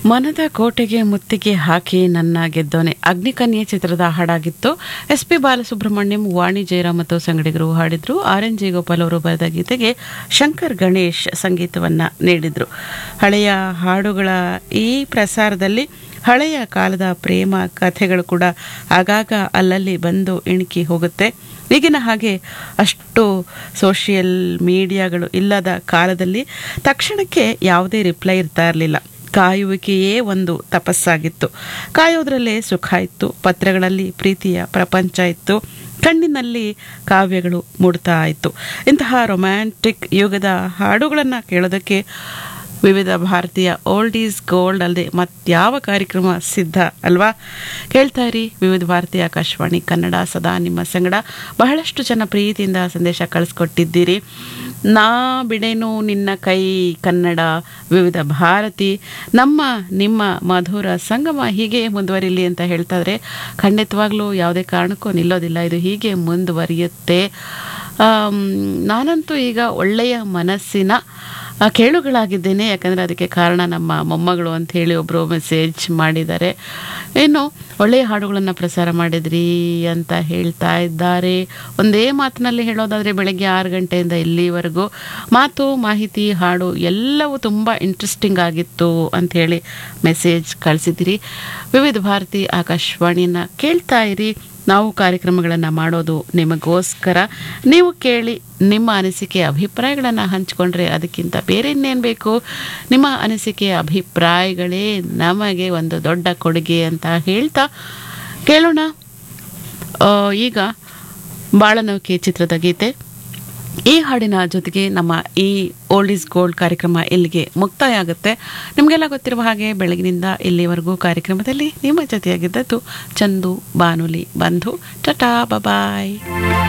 ಮನದ ಕೋಟೆಗೆ ಮುತ್ತಿಗೆ ಹಾಕಿ ನನ್ನ ಗೆದ್ದೋನೆ ಅಗ್ನಿಕನ್ಯೆ ಚಿತ್ರದ ಹಾಡಾಗಿತ್ತು ಎಸ್ ಪಿ ಬಾಲಸುಬ್ರಹ್ಮಣ್ಯಂ ವಾಣಿ ಜಯರಾಮ್ ಮತ್ತು ಸಂಗಡಿಗರು ಹಾಡಿದ್ರು ಆರ್ ಎನ್ ಜಯಗೋಪಾಲ್ ಅವರು ಬರೆದ ಗೀತೆಗೆ ಶಂಕರ್ ಗಣೇಶ್ ಸಂಗೀತವನ್ನ ನೀಡಿದ್ರು ಹಳೆಯ ಹಾಡುಗಳ ಈ ಪ್ರಸಾರದಲ್ಲಿ ಹಳೆಯ ಕಾಲದ ಪ್ರೇಮ ಕಥೆಗಳು ಕೂಡ ಆಗಾಗ ಅಲ್ಲಲ್ಲಿ ಬಂದು ಇಣುಕಿ ಹೋಗುತ್ತೆ ಈಗಿನ ಹಾಗೆ ಅಷ್ಟು ಸೋಷಿಯಲ್ ಮೀಡಿಯಾಗಳು ಇಲ್ಲದ ಕಾಲದಲ್ಲಿ ತಕ್ಷಣಕ್ಕೆ ಯಾವುದೇ ರಿಪ್ಲೈ ಇರ್ತಾ ಇರಲಿಲ್ಲ ಕಾಯುವಿಕೆಯೇ ಒಂದು ತಪಸ್ಸಾಗಿತ್ತು ಕಾಯೋದ್ರಲ್ಲೇ ಸುಖ ಇತ್ತು ಪತ್ರಗಳಲ್ಲಿ ಪ್ರೀತಿಯ ಪ್ರಪಂಚ ಇತ್ತು ಕಣ್ಣಿನಲ್ಲಿ ಕಾವ್ಯಗಳು ಮೂಡ್ತಾ ಇತ್ತು ಇಂತಹ ರೊಮ್ಯಾಂಟಿಕ್ ಯುಗದ ಹಾಡುಗಳನ್ನು ಕೇಳೋದಕ್ಕೆ ವಿವಿಧ ಭಾರತೀಯ ಓಲ್ಡ್ ಈಸ್ ಗೋಲ್ಡ್ ಅಲ್ಲದೆ ಮತ್ಯಾವ ಕಾರ್ಯಕ್ರಮ ಸಿದ್ಧ ಅಲ್ವಾ ಕೇಳ್ತಾ ಇರಿ ವಿವಿಧ ಭಾರತೀಯ ಆಕಾಶವಾಣಿ ಕನ್ನಡ ಸದಾ ನಿಮ್ಮ ಸಂಗಡ ಬಹಳಷ್ಟು ಜನ ಪ್ರೀತಿಯಿಂದ ಸಂದೇಶ ಕಳಿಸ್ಕೊಟ್ಟಿದ್ದೀರಿ ನಾ ಬಿಡೇನು ನಿನ್ನ ಕೈ ಕನ್ನಡ ವಿವಿಧ ಭಾರತಿ ನಮ್ಮ ನಿಮ್ಮ ಮಧುರ ಸಂಗಮ ಹೀಗೆ ಮುಂದುವರಿಲಿ ಅಂತ ಹೇಳ್ತಾ ಇದ್ರೆ ಖಂಡಿತವಾಗ್ಲೂ ಯಾವುದೇ ಕಾರಣಕ್ಕೂ ನಿಲ್ಲೋದಿಲ್ಲ ಇದು ಹೀಗೆ ಮುಂದುವರಿಯುತ್ತೆ ಆಮ್, ನಾನಂತೂ ಈಗ ಒಳ್ಳೆಯ ಮನಸ್ಸಿನ ಆ, ಕೇಳುಗಳಾಗಿದ್ದೇನೆ ಯಾಕಂದರೆ ಅದಕ್ಕೆ ಕಾರಣ ನಮ್ಮ ಮೊಮ್ಮಗಳು ಅಂತ ಹೇಳಿ ಒಬ್ಬರು ಮೆಸೇಜ್ ಮಾಡಿದ್ದಾರೆ ಇನ್ನು ಒಳ್ಳೆಯ ಹಾಡುಗಳನ್ನು ಪ್ರಸಾರ ಮಾಡಿದ್ರಿ ಅಂತ ಹೇಳ್ತಾ ಇದ್ದಾರೆ ಒಂದೇ ಮಾತಿನಲ್ಲಿ ಹೇಳೋದಾದರೆ ಬೆಳಗ್ಗೆ ಆರು ಗಂಟೆಯಿಂದ ಇಲ್ಲಿವರೆಗೂ ಮಾತು ಮಾಹಿತಿ ಹಾಡು ಎಲ್ಲವೂ ತುಂಬ ಇಂಟ್ರೆಸ್ಟಿಂಗ್ ಆಗಿತ್ತು ಅಂತ ಹೇಳಿ ಮೆಸೇಜ್ ಕಳಿಸಿದ್ದೀರಿ ವಿವಿಧ ಭಾರತಿ ಆಕಾಶವಾಣಿಯನ್ನು ಕೇಳ್ತಾ ಇರಿ ನಾವು ಕಾರ್ಯಕ್ರಮಗಳನ್ನು ಮಾಡೋದು ನಿಮಗೋಸ್ಕರ ನೀವು ಕೇಳಿ ನಿಮ್ಮ ಅನಿಸಿಕೆ ಅಭಿಪ್ರಾಯಗಳನ್ನು ಹಂಚಿಕೊಂಡ್ರೆ ಅದಕ್ಕಿಂತ ಬೇರೆ ಇನ್ನೇನು ಬೇಕು ನಿಮ್ಮ ಅನಿಸಿಕೆಯ ಅಭಿಪ್ರಾಯಗಳೇ ನಮಗೆ ಒಂದು ದೊಡ್ಡ ಕೊಡುಗೆ ಅಂತ ಹೇಳ್ತಾ ಕೇಳೋಣ ಆ, ಈಗ ಬಾಳನೌಕೆ ಚಿತ್ರದ ಗೀತೆ ಈ ಹಾಡಿನ ಜೊತೆಗೆ ನಮ್ಮ ಈ ಓಲ್ಡ್ ಈಸ್ ಗೋಲ್ಡ್ ಕಾರ್ಯಕ್ರಮ ಇಲ್ಲಿಗೆ ಮುಕ್ತಾಯ ಆಗುತ್ತೆ ನಿಮಗೆಲ್ಲ ಗೊತ್ತಿರುವ ಹಾಗೆ ಬೆಳಗಿನಿಂದ ಇಲ್ಲಿವರೆಗೂ ಕಾರ್ಯಕ್ರಮದಲ್ಲಿ ನಿಮ್ಮ ಜೊತೆಯಾಗಿದ್ದದ್ದು ಚಂದು ಬಾನುಲಿ ಬಂಧು ಟಟಾ ಬಬಾಯ್